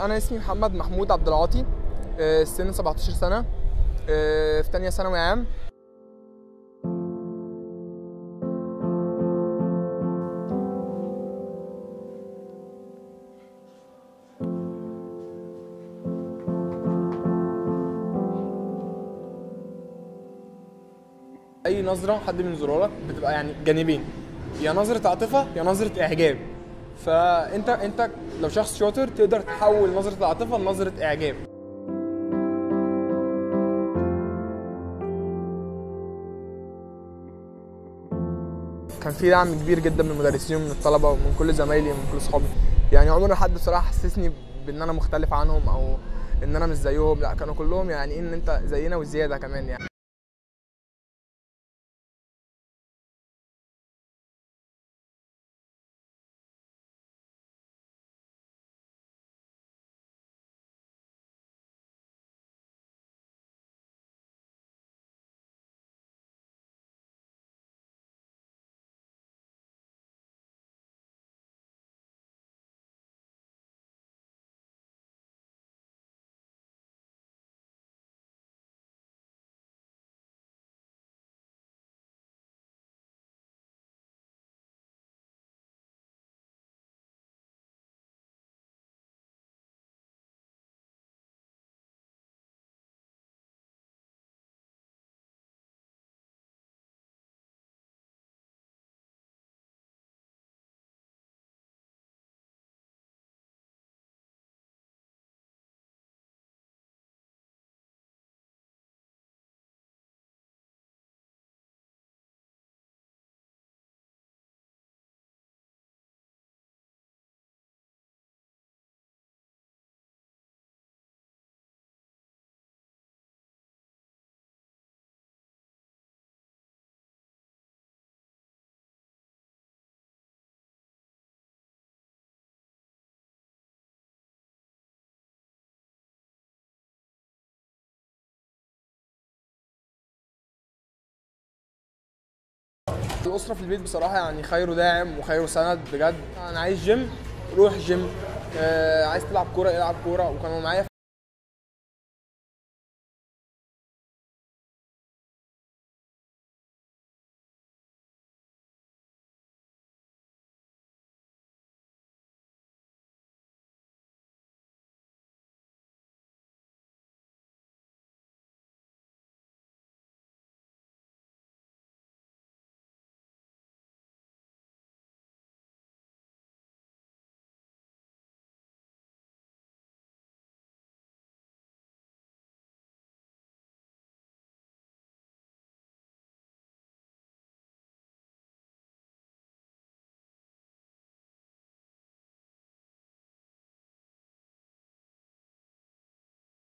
انا اسمي محمد محمود عبد العاطي آه، السن 17 سنه آه، في تانية ثانوي عام اي نظره حد بينظرها لك بتبقى يعني جانبين يا نظره عاطفه يا نظره اعجاب فانت انت لو شخص شاطر تقدر تحول نظره العاطفه لنظره اعجاب كان في دعم كبير جدا من المدرسين ومن الطلبه ومن كل زمايلي ومن كل اصحابي يعني عمر ما حد بصراحه حسسني بان انا مختلف عنهم او ان انا مش زيهم لا كانوا كلهم يعني ان انت زينا وزياده كمان يعني الاسره في البيت بصراحه يعني خير داعم وخير سند بجد انا عايز جيم روح جيم آه عايز تلعب كوره العب كوره وكانوا معايا